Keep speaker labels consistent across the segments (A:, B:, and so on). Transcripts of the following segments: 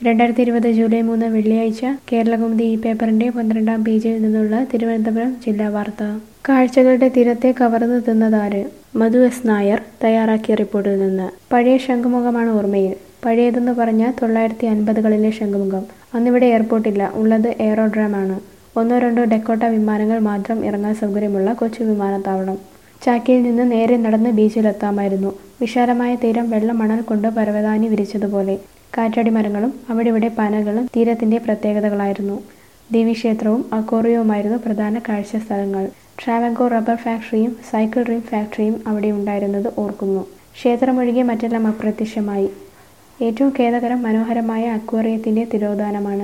A: രണ്ടായിരത്തി ഇരുപത് ജൂലൈ മൂന്ന് വെള്ളിയാഴ്ച കേരളകൗമുദി ഈ പേപ്പറിന്റെ പന്ത്രണ്ടാം പേജിൽ നിന്നുള്ള തിരുവനന്തപുരം ജില്ലാ വാർത്ത കാഴ്ചകളുടെ തീരത്തെ കവർന്നു തിന്നതാര് മധു എസ് നായർ തയ്യാറാക്കിയ റിപ്പോർട്ടിൽ നിന്ന് പഴയ ശംഖുമുഖമാണ് ഓർമ്മയിൽ പഴയതെന്ന് പറഞ്ഞാൽ തൊള്ളായിരത്തി അൻപതുകളിലെ ശംഖുമുഖം അന്നിവിടെ എയർപോർട്ടില്ല ഉള്ളത് എയറോഡ്രാമാണ് ഒന്നോ രണ്ടോ ഡെക്കോട്ട വിമാനങ്ങൾ മാത്രം ഇറങ്ങാൻ സൗകര്യമുള്ള കൊച്ചു വിമാനത്താവളം ചാക്കിയിൽ നിന്ന് നേരെ നടന്ന് ബീച്ചിലെത്താമായിരുന്നു വിശാലമായ തീരം വെള്ള മണൽ കൊണ്ട് പരവതാനി വിരിച്ചതുപോലെ കാറ്റാടി മരങ്ങളും അവിടെ ഇവിടെ പനകളും തീരത്തിന്റെ പ്രത്യേകതകളായിരുന്നു ദേവീക്ഷേത്രവും അക്കോറിയവുമായിരുന്നു പ്രധാന കാഴ്ച സ്ഥലങ്ങൾ ട്രാവൻകോ റബ്ബർ ഫാക്ടറിയും സൈക്കിൾ റിം ഫാക്ടറിയും അവിടെ ഉണ്ടായിരുന്നത് ഓർക്കുന്നു ക്ഷേത്രമൊഴികെ മറ്റെല്ലാം അപ്രത്യക്ഷമായി ഏറ്റവും ഖേദകരം മനോഹരമായ അക്വേറിയത്തിന്റെ തിരോധാനമാണ്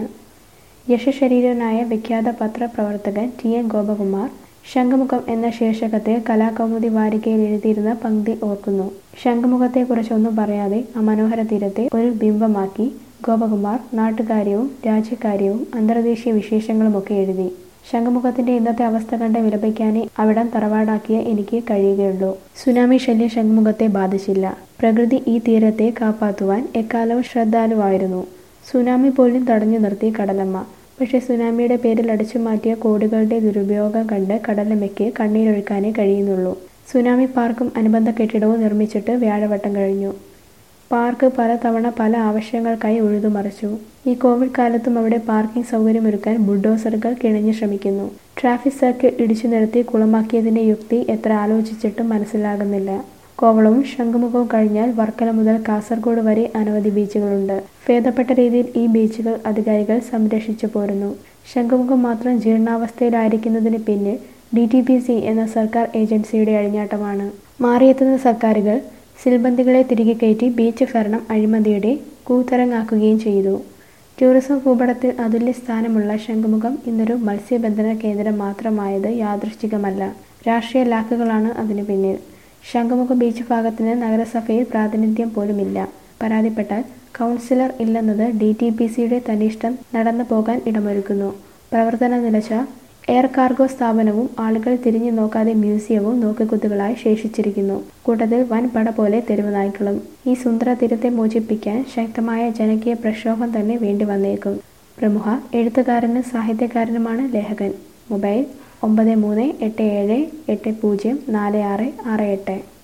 A: യശശരീരനായ വിഖ്യാത പത്രപ്രവർത്തകൻ ടി എൻ ഗോപകുമാർ ശംഖുമുഖം എന്ന ശീർഷകത്തിൽ കലാകൗമുദി വാരികയിൽ എഴുതിയിരുന്ന പങ്ക്തി ഓർക്കുന്നു ശംഖുമുഖത്തെക്കുറിച്ചൊന്നും പറയാതെ ആ മനോഹര തീരത്തെ ഒരു ബിംബമാക്കി ഗോപകുമാർ നാട്ടുകാര്യവും രാജ്യകാര്യവും അന്തർദേശീയ വിശേഷങ്ങളുമൊക്കെ എഴുതി ശംഖുമുഖത്തിന്റെ ഇന്നത്തെ അവസ്ഥ കണ്ട് വിലപിക്കാനേ അവിടം തറവാടാക്കിയ എനിക്ക് കഴിയുകയുള്ളൂ സുനാമി ശല്യം ശംഖുമുഖത്തെ ബാധിച്ചില്ല പ്രകൃതി ഈ തീരത്തെ കാപ്പാത്തുവാൻ എക്കാലവും ശ്രദ്ധാലുവായിരുന്നു സുനാമി പോലും തടഞ്ഞു നിർത്തി കടലമ്മ പക്ഷേ സുനാമിയുടെ പേരിൽ അടിച്ചു മാറ്റിയ കോടികളുടെ ദുരുപയോഗം കണ്ട് കടലമ്മയ്ക്ക് കണ്ണീരൊഴുക്കാനേ കഴിയുന്നുള്ളൂ സുനാമി പാർക്കും അനുബന്ധ കെട്ടിടവും നിർമ്മിച്ചിട്ട് വ്യാഴവട്ടം കഴിഞ്ഞു പാർക്ക് പലതവണ പല ആവശ്യങ്ങൾക്കായി ഉഴുതുമറിച്ചു ഈ കോവിഡ് കാലത്തും അവിടെ പാർക്കിംഗ് സൗകര്യമൊരുക്കാൻ ബുൾഡോസറുകൾ കിണഞ്ഞു ശ്രമിക്കുന്നു ട്രാഫിക് സർക്കിൾ ഇടിച്ചു നിരത്തി കുളമാക്കിയതിന്റെ യുക്തി എത്ര ആലോചിച്ചിട്ടും മനസ്സിലാകുന്നില്ല കോവളവും ശംഖുമുഖവും കഴിഞ്ഞാൽ വർക്കല മുതൽ കാസർഗോഡ് വരെ അനവധി ബീച്ചുകളുണ്ട് ഭേദപ്പെട്ട രീതിയിൽ ഈ ബീച്ചുകൾ അധികാരികൾ സംരക്ഷിച്ചു പോരുന്നു ശംഖുമുഖം മാത്രം ജീർണാവസ്ഥയിലായിരിക്കുന്നതിന് പിന്നിൽ ഡി ടി പി സി എന്ന സർക്കാർ ഏജൻസിയുടെ അഴിഞ്ഞാട്ടമാണ് മാറിയെത്തുന്ന സർക്കാരുകൾ സിൽബന്ദികളെ തിരികെ കയറ്റി ബീച്ച് ഭരണം അഴിമതിയുടെ കൂത്തരങ്ങാക്കുകയും ചെയ്തു ടൂറിസം ഭൂപടത്തിൽ അതുല്യ സ്ഥാനമുള്ള ശംഖുമുഖം ഇന്നൊരു മത്സ്യബന്ധന കേന്ദ്രം മാത്രമായത് യാദൃശ്ചികമല്ല രാഷ്ട്രീയ ലാക്കുകളാണ് അതിനു പിന്നിൽ ശംഖുമുഖ ബീച്ച് ഭാഗത്തിന് നഗരസഭയിൽ പ്രാതിനിധ്യം പോലുമില്ല പരാതിപ്പെട്ടാൽ കൗൺസിലർ ഇല്ലെന്നത് ഡി ടി പി സിയുടെ തന്നിഷ്ടം നടന്നു പോകാൻ ഇടമൊരുക്കുന്നു പ്രവർത്തനം നിലച്ച എയർ കാർഗോ സ്ഥാപനവും ആളുകൾ തിരിഞ്ഞു നോക്കാതെ മ്യൂസിയവും നോക്കുകുത്തുകളായി ശേഷിച്ചിരിക്കുന്നു കൂട്ടത്തിൽ വൻ പട പോലെ തെരുവ് നായ്ക്കളും ഈ സുന്ദര തീരത്തെ മോചിപ്പിക്കാൻ ശക്തമായ ജനകീയ പ്രക്ഷോഭം തന്നെ വേണ്ടി വന്നേക്കും പ്രമുഖ എഴുത്തുകാരനും സാഹിത്യകാരനുമാണ് ലേഖകൻ മൊബൈൽ ഒമ്പത് മൂന്ന് എട്ട് ഏഴ് എട്ട് പൂജ്യം നാല് ആറ് ആറ് എട്ട്